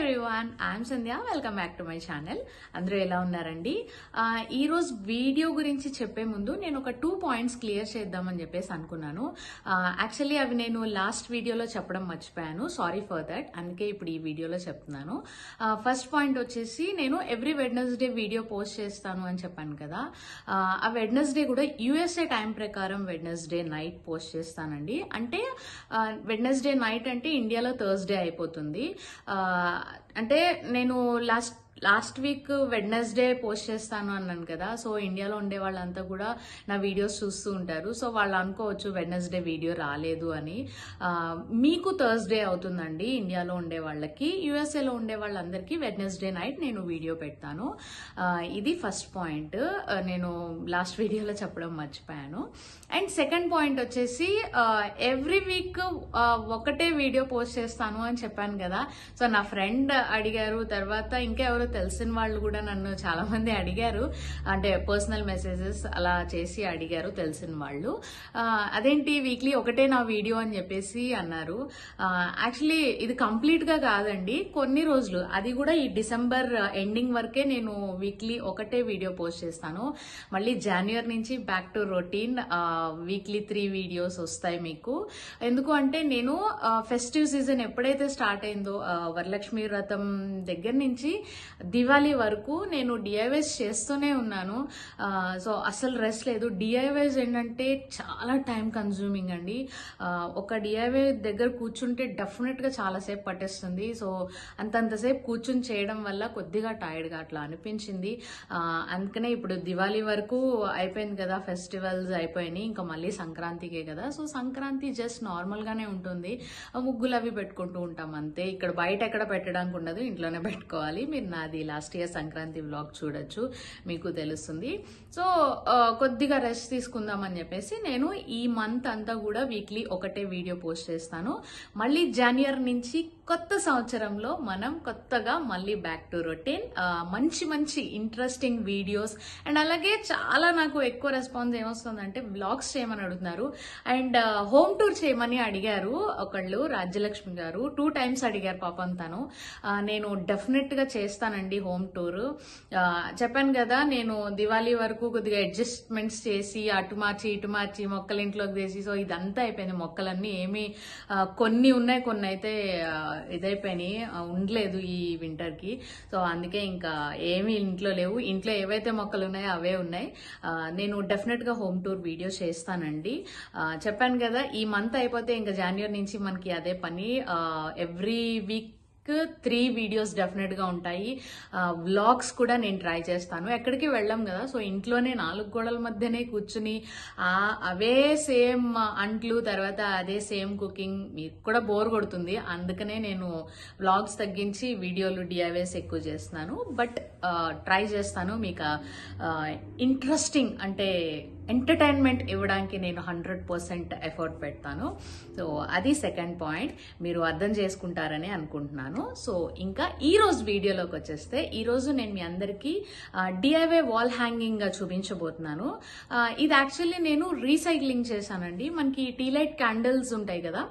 everyone I'm Sandhya welcome back to my channel అందరూ ఎలా ఉన్నారండి ఆ, ఈ రోజు వీడియో గురించి చెప్పే ముందు నేను ఒక టూ పాయింట్స్ క్లియర్ చేద్దామని చెప్పేసి అనుకున్నాను యాక్చువల్లీ అవి నేను లాస్ట్ వీడియోలో చెప్పడం మర్చిపోయాను సారీ ఫర్ దట్ అందుకే ఇప్పుడు ఈ వీడియోలో చెప్తున్నాను ఫస్ట్ పాయింట్ వచ్చేసి నేను ఎవ్రీ వెడ్నెస్డే వీడియో పోస్ట్ చేస్తాను అని చెప్పాను కదా ఆ, ఆ వెడ్నెస్డే కూడా యుఎస్ఏ టైం ప్రకారం వెడ్నెస్డే నైట్ పోస్ట్ చేస్తానండి అంటే వెడ్నెస్డే నైట్ అంటే ఇండియాలో థర్స్డే అయిపోతుంది ఆ, అంటే నేను last last week Wednesday post చేస్తాను అన్నాను కదా సో ఇండియాలో ఉండే వాళ్ళంతా కూడా నా వీడియోస్ చూస్తూ ఉంటారు సో వాళ్ళు అనుకోవచ్చు వెడ్నెస్డే వీడియో రాలేదు అని ఆ, మీకు థర్స్డే అవుతుందండి ఇండియాలో ఉండే వాళ్ళకి యుఎస్ఏలో ఉండే వాళ్ళందరికీ వెడ్నెస్డే నైట్ నేను వీడియో పెడతాను ఆ, ఇది ఫస్ట్ పాయింట్ నేను లాస్ట్ వీడియోలో చెప్పడం మర్చిపోయాను అండ్ సెకండ్ పాయింట్ వచ్చేసి ఎవ్రీ వీక్ ఒకటే వీడియో పోస్ట్ చేస్తాను అని చెప్పాను కదా సో నా ఫ్రెండ్ అడిగారు తర్వాత ఇంకా ఎవరో తెలిసిన వాళ్ళు కూడా నన్ను చాలా మంది అడిగారు అంటే పర్సనల్ మెసేజెస్ అలా చేసి అడిగారు తెలిసిన వాళ్ళు ఆ, అదేంటి వీక్లీ ఒకటే నా వీడియో అని చెప్పేసి అన్నారు యాక్చువల్లీ ఇది కంప్లీట్ గా కాదండి కొన్ని రోజులు అది కూడా ఈ డిసెంబర్ ఎండింగ్ వరకే నేను వీక్లీ ఒకటే వీడియో పోస్ట్ చేస్తాను మళ్ళీ జనవరి నుంచి back to routine weekly three videos వస్తాయి మీకు ఎందుకు అంటే నేను ఫెస్టివ్ సీజన్ ఎప్పుడైతే స్టార్ట్ అయిందో ఆ, వరలక్ష్మి వ్రతం దగ్గర నుంచి దివాళీ వరకు నేను డిఐవైస్ చేస్తూనే ఉన్నాను సో అసలు రెస్ట్ లేదు డిఐవైస్ ఏంటంటే చాలా టైం కన్జ్యూమింగ్ అండి ఆ, ఒక డిఐవై దగ్గర కూర్చుంటే డెఫినెట్ గా చాలాసేపు పట్టేస్తుంది సో అంతంతసేపు కూర్చుని చేయడం వల్ల కొద్దిగా టైర్డ్ గా అట్లా అనిపించింది ఆ, అందుకనే ఇప్పుడు దివాళీ వరకు అయిపోయింది కదా ఫెస్టివల్స్ అయిపోయినాయి ఇంకా మళ్ళీ సంక్రాంతికే కదా సో సంక్రాంతి జస్ట్ నార్మల్ గానే ఉంటుంది ఆ, ముగ్గులు అవి పెట్టుకుంటూ ఉంటాం అంతే ఇక్కడ బయట ఎక్కడ పెట్టడానికి ఉండదు ఇంట్లోనే పెట్టుకోవాలి మీరు నాది లాస్ట్ ఇయర్ సంక్రాంతి వ్లాగ్ చూడొచ్చు మీకు తెలుస్తుంది సో ఆ, కొద్దిగా రెస్ట్ తీసుకుందామని చెప్పేసి నేను ఈ మంత్ అంతా కూడా వీక్లీ ఒకటే వీడియో పోస్ట్ చేస్తాను మళ్ళీ జనవరి నుంచి కొత్త సంవత్సరంలో మనం కొత్తగా మళ్ళీ బ్యాక్ టు రొటీన్ మంచి మంచి ఇంట్రెస్టింగ్ వీడియోస్ అండ్ అలాగే చాలా నాకు ఎక్కువ రెస్పాన్స్ ఏమొస్తుందంటే వ్లాగ్స్ చేయమని అడుగుతున్నారు అండ్ హోమ్ టూర్ చేయమని అడిగారు ఒకళ్ళు రాజ్యలక్ష్మి గారు టూ టైమ్స్ అడిగారు పాపం తను ఆ, నేను డెఫినెట్ గా చేస్తానండి హోమ్ టూర్ చెప్పాను కదా నేను దివాళీ వరకు కొద్దిగా అడ్జస్ట్మెంట్స్ చేసి అటు మార్చి ఇటు మార్చి మొక్కలు ఇంట్లోకి తీసి సో ఇదంతా అయిపోయింది మొక్కలన్నీ ఏమి ఆ, కొన్ని ఉన్నాయి కొన్ని అయితే ఆ, ఇదైపోయినాయి ఆ, ఉండలేదు ఈ వింటర్ కి సో అందుకే ఇంకా ఏమీ ఇంట్లో లేవు ఇంట్లో ఏవైతే మొక్కలు ఉన్నాయో అవే ఉన్నాయి ఆ, నేను డెఫినెట్ గా హోమ్ టూర్ వీడియో చేస్తానండి ఆ, చెప్పాను కదా ఈ మంత్ అయిపోతే ఇంకా జనవరి నుంచి మనకి అదే పని every week three videos definite గా ఉంటాయి వ్లాగ్స్ కూడా నేను ట్రై చేస్తాను ఎక్కడికి వెళ్ళాం కదా సో ఇంట్లోనే నాలుగు గోడల మధ్యనే కూర్చుని ఆ అవే సేమ్ అంట్లు తర్వాత అదే సేమ్ కుకింగ్ మీకు కూడా బోర్ కొడుతుంది అందుకనే నేను వ్లాగ్స్ తగ్గించి వీడియోలు డిఐవేస్ ఎక్కువ చేస్తున్నాను బట్ ట్రై చేస్తాను మీకు ఇంట్రెస్టింగ్ అంటే ఎంటర్టైన్మెంట్ ఇవ్వడానికి నేను హండ్రెడ్ పర్సెంట్ ఎఫర్ట్ పెడతాను సో అది సెకండ్ పాయింట్ మీరు అర్థం చేసుకుంటారని అనుకుంటున్నాను సో ఇంకా ఈ రోజు వీడియోలోకి వచ్చేస్తే ఈ రోజు నేను మీ అందరికీ డిఐవై వాల్ హ్యాంగింగ్ గా చూపించబోతున్నాను ఆ, ఇది యాక్చువల్లీ నేను రీసైక్లింగ్ చేశానండి మనకి టీ లైట్ క్యాండిల్స్ ఉంటాయి కదా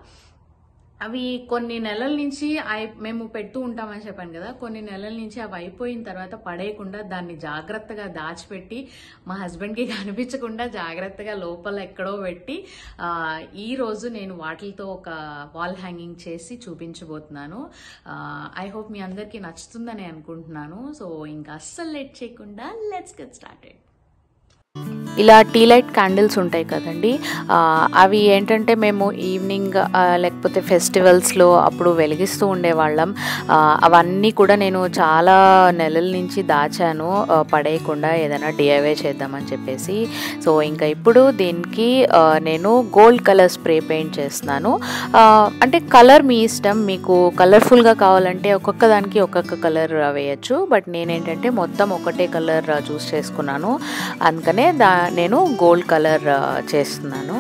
అవి కొన్ని నెలల నుంచి అయి- మేము పెడుతూ ఉంటామని చెప్పాను కదా కొన్ని నెలల నుంచి అవి అయిపోయిన తర్వాత పడేయకుండా దాన్ని జాగ్రత్తగా దాచిపెట్టి మా హస్బెండ్కి కనిపించకుండా జాగ్రత్తగా లోపల ఎక్కడో పెట్టి ఆ, ఈ రోజు నేను వాటితో ఒక వాల్ హ్యాంగింగ్ చేసి చూపించబోతున్నాను ఐ హోప్ మీ అందరికీ నచ్చుతుందని అనుకుంటున్నాను సో ఇంకా అస్సలు లేట్ చేయకుండా లెట్స్ గెట్ స్టార్టెడ్ ఇలా టీ లైట్ క్యాండిల్స్ ఉంటాయి కదండి ఆ, అవి ఏంటంటే మేము ఈవినింగ్ ఆ, లేకపోతే ఫెస్టివల్స్లో అప్పుడు వెలిగిస్తూ ఉండేవాళ్ళం ఆ, అవన్నీ కూడా నేను చాలా నెలల నుంచి దాచాను ఆ, పడేయకుండా ఏదైనా డిఐవై చేద్దామని చెప్పేసి సో ఇంకా ఇప్పుడు దీనికి ఆ, నేను గోల్డ్ కలర్ స్ప్రే పెయింట్ చేస్తున్నాను ఆ, అంటే కలర్ మీ ఇష్టం మీకు కలర్ఫుల్గా కావాలంటే ఒక్కొక్క దానికి ఒక్కొక్క కలర్ వేయచ్చు బట్ నేనేంటంటే మొత్తం ఒకటే కలర్ చూస్ చేసుకున్నాను అందుకనే దా నేను గోల్డ్ కలర్ చేస్తున్నాను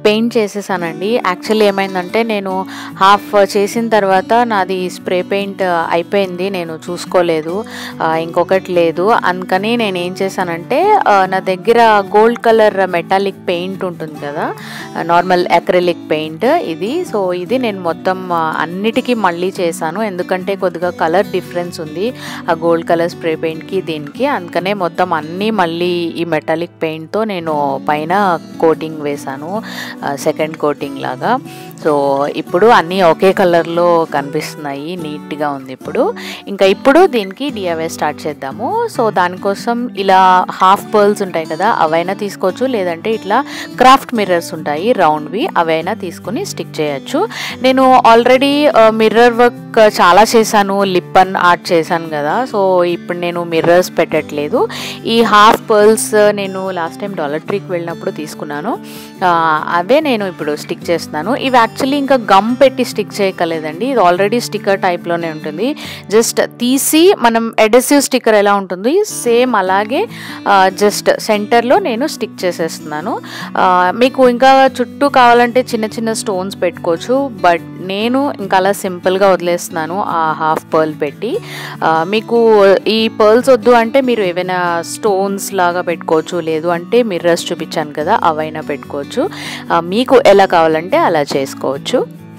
పెయింట్ చేసేసానండి యాక్చువల్లీ ఏమైందంటే నేను హాఫ్ చేసిన తర్వాత నాది స్ప్రే పెయింట్ అయిపోయింది నేను చూసుకోలేదు ఆ, ఇంకొకటి లేదు అందుకని నేను ఏం చేశానంటే ఆ, నా దగ్గర గోల్డ్ కలర్ మెటాలిక్ పెయింట్ ఉంటుంది కదా నార్మల్ అక్రిలిక్ పెయింట్ ఇది సో ఇది నేను మొత్తం ఆ, అన్నిటికీ మళ్ళీ చేశాను ఎందుకంటే కొద్దిగా కలర్ డిఫరెన్స్ ఉంది ఆ గోల్డ్ కలర్ స్ప్రే పెయింట్కి దీనికి అందుకనే మొత్తం అన్నీ మళ్ళీ ఈ మెటాలిక్ పెయింట్తో నేను పైన కోటింగ్ వేశాను సెకండ్ కోటింగ్ లాగా సో ఇప్పుడు అన్నీ ఒకే కలర్లో కనిపిస్తున్నాయి నీట్గా ఉంది ఇప్పుడు ఇంకా ఇప్పుడు దీనికి డిఐవై స్టార్ట్ చేద్దాము సో దానికోసం ఇలా హాఫ్ పర్ల్స్ ఉంటాయి కదా అవైనా తీసుకోవచ్చు లేదంటే ఇట్లా క్రాఫ్ట్ మిర్రర్స్ ఉంటాయి రౌండ్వి అవైనా తీసుకుని స్టిక్ చేయొచ్చు నేను ఆల్రెడీ మిర్రర్ వర్క్ చాలా చేశాను లిప్ అండ్ ఆర్ట్ చేశాను కదా సో ఇప్పుడు నేను మిర్రర్స్ పెట్టట్లేదు ఈ హాఫ్ పర్ల్స్ నేను లాస్ట్ టైం డాలర్ ట్రీకి వెళ్ళినప్పుడు తీసుకున్నాను ఆ, అవే నేను ఇప్పుడు స్టిక్ చేస్తున్నాను ఇవి యాక్చువల్లీ ఇంకా గమ్ పెట్టి స్టిక్ చేయకలేదండి ఇది ఆల్రెడీ స్టిక్కర్ టైప్లోనే ఉంటుంది జస్ట్ తీసి మనం ఎడెసివ్ స్టిక్కర్ ఎలా ఉంటుంది సేమ్ అలాగే జస్ట్ సెంటర్లో నేను స్టిక్ చేసేస్తున్నాను ఆ, మీకు ఇంకా చుట్టూ కావాలంటే చిన్న చిన్న స్టోన్స్ పెట్టుకోవచ్చు బట్ నేను ఇంకా అలా సింపుల్గా వదిలేస్తున్నాను ఆ హాఫ్ పర్ల్ పెట్టి ఆ, మీకు ఈ పర్ల్స్ వద్దు అంటే మీరు ఏవైనా స్టోన్స్ లాగా పెట్టుకోవచ్చు లేదు అంటే మిర్రర్స్ చూపించాను కదా అవైనా పెట్టుకోవచ్చు ఆ, మీకు ఎలా కావాలంటే అలా చేసుకోవచ్చు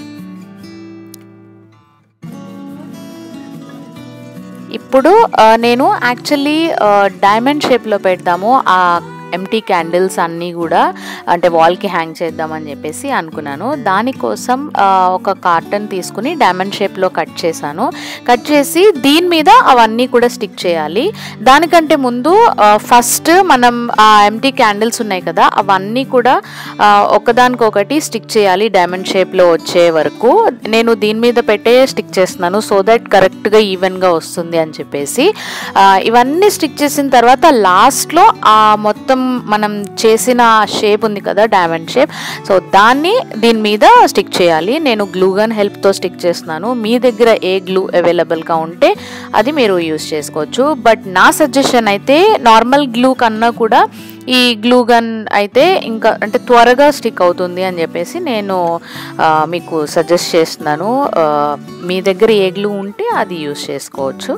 ఇప్పుడు ఆ, నేను యాక్చువల్లీ డైమండ్ షేప్లో పెడదాము ఆ ఎంటీ క్యాండిల్స్ అన్నీ కూడా అంటే వాల్కి హ్యాంగ్ చేద్దామని చెప్పేసి అనుకున్నాను దానికోసం ఆ, ఒక కార్టన్ తీసుకుని డైమండ్ షేప్లో కట్ చేశాను కట్ చేసి దీని మీద అవన్నీ కూడా స్టిక్ చేయాలి దానికంటే ముందు ఫస్ట్ మనం ఆ ఎంటీ క్యాండిల్స్ ఉన్నాయి కదా అవన్నీ కూడా ఆ, ఒకదానికొకటి స్టిక్ చేయాలి డైమండ్ షేప్లో వచ్చే వరకు నేను దీని మీద పెట్టే స్టిక్ చేస్తున్నాను సో దట్ కరెక్ట్గా ఈవెన్గా వస్తుంది అని చెప్పేసి ఆ, ఇవన్నీ స్టిక్ చేసిన తర్వాత లాస్ట్లో ఆ మొత్తం మనం చేసిన షేప్ ఉంది కదా డైమండ్ షేప్ సో దాన్ని దీని మీద స్టిక్ చేయాలి నేను గ్లూ గన్ హెల్ప్తో స్టిక్ చేస్తున్నాను మీ దగ్గర ఏ గ్లూ అవైలబుల్గా ఉంటే అది మీరు యూస్ చేసుకోవచ్చు బట్ నా సజెషన్ అయితే నార్మల్ గ్లూ కన్నా కూడా ఈ గ్లూ గన్ అయితే ఇంకా అంటే త్వరగా స్టిక్ అవుతుంది అని చెప్పేసి నేను ఆ, మీకు సజెస్ట్ చేస్తున్నాను ఆ, మీ దగ్గర ఏ గ్లూ ఉంటే అది యూస్ చేసుకోవచ్చు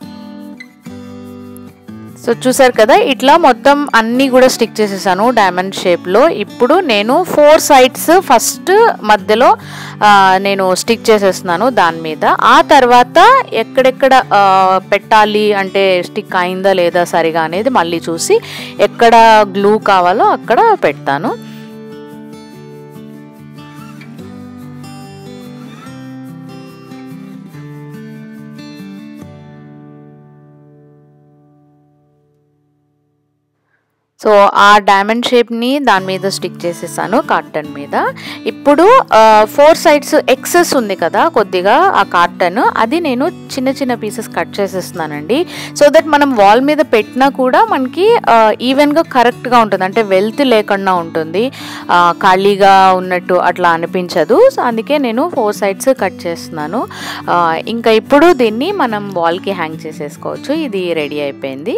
సో చూసారు కదా ఇట్లా మొత్తం అన్నీ కూడా స్టిక్ చేసేసాను డైమండ్ షేప్లో ఇప్పుడు నేను ఫోర్ సైడ్స్ ఫస్ట్ మధ్యలో ఆ, నేను స్టిక్ చేసేస్తున్నాను దాని మీద ఆ తర్వాత ఎక్కడెక్కడ ఆ, పెట్టాలి అంటే స్టిక్ అయిందా లేదా సరిగా అనేది మళ్ళీ చూసి ఎక్కడ గ్లూ కావాలో అక్కడ పెడతాను సో ఆ డైమండ్ షేప్ని దాని మీద స్టిక్ చేసేసాను కార్టన్ మీద ఇప్పుడు ఫోర్ సైడ్స్ ఎక్సెస్ ఉంది కదా కొద్దిగా ఆ కార్టన్ అది నేను చిన్న చిన్న పీసెస్ కట్ చేసేస్తున్నానండి సో దట్ మనం వాల్ మీద పెట్టినా కూడా మనకి ఈవెన్గా కరెక్ట్గా ఉంటుంది అంటే వెల్త్ లేకుండా ఉంటుంది ఆ, ఖాళీగా ఉన్నట్టు అట్లా అనిపించదు సో అందుకే నేను ఫోర్ సైడ్స్ కట్ చేస్తున్నాను ఆ, ఇంకా ఇప్పుడు దీన్ని మనం వాల్కి హ్యాంగ్ చేసేసుకోవచ్చు ఇది రెడీ అయిపోయింది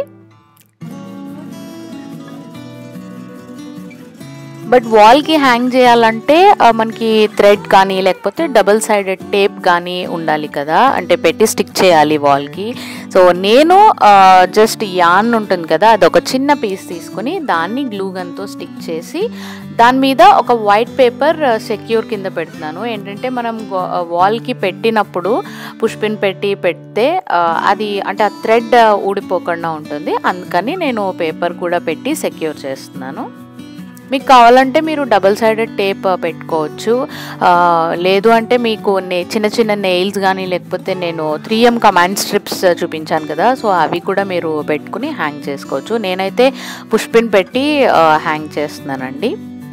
బట్ వాల్కి హ్యాంగ్ చేయాలంటే ఆ, మనకి థ్రెడ్ కానీ లేకపోతే డబుల్ సైడెడ్ టేప్ కానీ ఉండాలి కదా అంటే పెట్టి స్టిక్ చేయాలి వాల్కి సో నేను జస్ట్ యాన్ ఉంటుంది కదా అది ఒక చిన్న పీస్ తీసుకుని దాన్ని గ్లూ గన్తో స్టిక్ చేసి దాని మీద ఒక వైట్ పేపర్ సెక్యూర్ కింద పెడుతున్నాను ఏంటంటే మనం వాల్కి పెట్టినప్పుడు పుష్పిన్ పెట్టి పెడితే ఆ, అది అంటే ఆ థ్రెడ్ ఊడిపోకుండా ఉంటుంది అందుకని నేను పేపర్ కూడా పెట్టి సెక్యూర్ చేస్తున్నాను మీకు కావాలంటే మీరు డబుల్ సైడెడ్ టేప్ పెట్టుకోవచ్చు ఆ, లేదు అంటే మీకు నే- చిన్న చిన్న నెయిల్స్ కానీ లేకపోతే నేను త్రీ ఎం కమాండ్ స్ట్రిప్స్ చూపించాను కదా సో అవి కూడా మీరు పెట్టుకుని హ్యాంగ్ చేసుకోవచ్చు నేనైతే పుష్పిన్ పెట్టి ఆ, హ్యాంగ్ చేస్తున్నానండి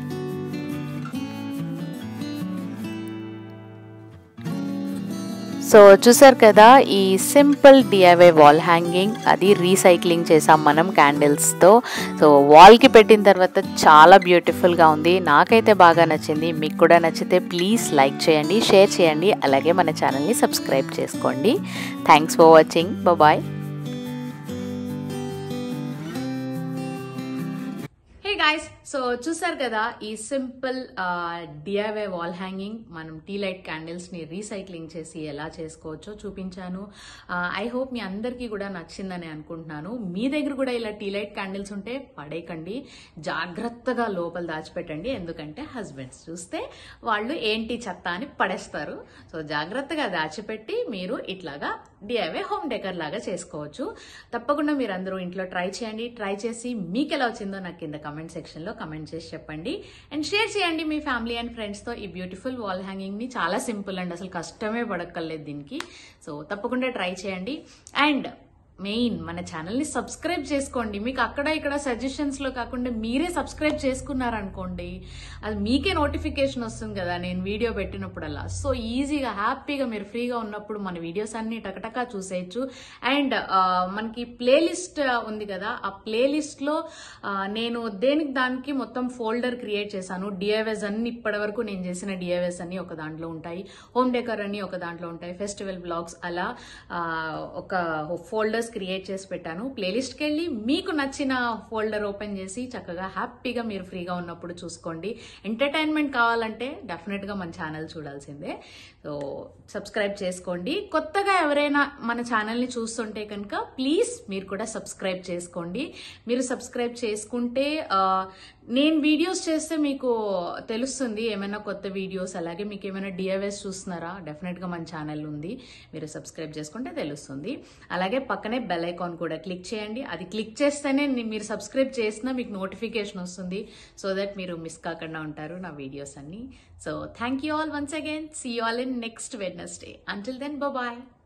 సో చూసారు కదా ఈ సింపుల్ డిఐవై వాల్ హ్యాంగింగ్ అది రీసైక్లింగ్ చేసాం మనం క్యాండిల్స్తో సో వాల్కి పెట్టిన తర్వాత చాలా బ్యూటిఫుల్గా ఉంది నాకైతే బాగా నచ్చింది మీకు కూడా నచ్చితే ప్లీజ్ లైక్ చేయండి షేర్ చేయండి అలాగే మన ఛానల్ని సబ్స్క్రైబ్ చేసుకోండి thanks for watching bye Hey guys, so చూసారు కదా ఈ సింపుల్ డిఐవై వాల్ హ్యాంగింగ్ మనం టీ లైట్ క్యాండిల్స్ ని రీసైక్లింగ్ చేసి ఎలా చేసుకోవచ్చో చూపించాను ఐ హోప్ మీ అందరికీ కూడా నచ్చిందని అనుకుంటున్నాను మీ దగ్గర కూడా ఇలా టీ లైట్ క్యాండిల్స్ ఉంటే పడేయకండి జాగ్రత్తగా లోపల దాచిపెట్టండి ఎందుకంటే హస్బెండ్స్ చూస్తే వాళ్ళు ఏంటి చెత్త అని పడేస్తారు సో జాగ్రత్తగా దాచిపెట్టి మీరు ఇట్లాగా డిఐవై హోమ్ డెకర్ లాగా చేసుకోవచ్చు తప్పకుండా మీరు అందరూ ఇంట్లో ట్రై చేయండి ట్రై చేసి మీకు ఎలా వచ్చిందో నాకు కింద కమెంట్ సెక్షన్ లో కమెంట్ చేసి చెప్పండి అండ్ షేర్ చేయండి మీ ఫ్యామిలీ అండ్ ఫ్రెండ్స్ తో ఈ బ్యూటిఫుల్ వాల్ హ్యాంగింగ్ ని చాలా సింపుల్ అండ్ అసలు కష్టమే పడక్కర్లేదు దీనికి సో తప్పకుండా ట్రై చేయండి అండ్ మెయిన్ మన ఛానల్ని సబ్స్క్రైబ్ చేసుకోండి మీకు అక్కడ ఇక్కడ సజెషన్స్లో కాకుండా మీరే సబ్స్క్రైబ్ చేసుకున్నారనుకోండి అది మీకే నోటిఫికేషన్ వస్తుంది కదా నేను వీడియో పెట్టినప్పుడల్లా సో ఈజీగా హ్యాపీగా మీరు ఫ్రీగా ఉన్నప్పుడు మన వీడియోస్ అన్ని టకటకా చూసేయచ్చు అండ్ మనకి ప్లేలిస్ట్ ఉంది కదా ఆ ప్లేలిస్ట్లో నేను దేనికి దానికి మొత్తం ఫోల్డర్ క్రియేట్ చేశాను డిఐవెస్ అన్ని ఇప్పటి వరకు నేను చేసిన డిఐవెస్ అన్ని ఒక దాంట్లో ఉంటాయి హోమ్ డెకర్ అన్ని ఒక దాంట్లో ఉంటాయి ఫెస్టివల్ బ్లాగ్స్ అలా ఆ, ఒక ఫోల్డర్స్ క్రియేట్ చేసి పెట్టాను ప్లేలిస్ట్కి వెళ్ళి మీకు నచ్చిన ఫోల్డర్ ఓపెన్ చేసి చక్కగా హ్యాపీగా మీరు ఫ్రీగా ఉన్నప్పుడు చూసుకోండి ఎంటర్టైన్మెంట్ కావాలంటే డెఫినెట్గా మన ఛానల్ చూడాల్సిందే సో సబ్స్క్రైబ్ చేసుకోండి కొత్తగా ఎవరైనా మన ఛానల్ని చూస్తుంటే కనుక ప్లీజ్ మీరు కూడా సబ్స్క్రైబ్ చేసుకోండి మీరు సబ్స్క్రైబ్ చేసుకుంటే ఆ, నేను వీడియోస్ చేస్తే మీకు తెలుస్తుంది ఏమైనా కొత్త వీడియోస్ అలాగే మీకు ఏమైనా డిఐవెస్ చూస్తున్నారా డెఫినెట్గా మన ఛానల్ ఉంది మీరు సబ్స్క్రైబ్ చేసుకుంటే తెలుస్తుంది అలాగే పక్కనే బెల్ ఐకాన్ కూడా క్లిక్ చేయండి అది క్లిక్ చేస్తేనే ని- మీరు సబ్స్క్రైబ్ చేసినా మీకు నోటిఫికేషన్ వస్తుంది సో దట్ మీరు మిస్ కాకుండా ఉంటారు నా వీడియోస్ అన్ని so thank you all once again see you all in next Wednesday until then bye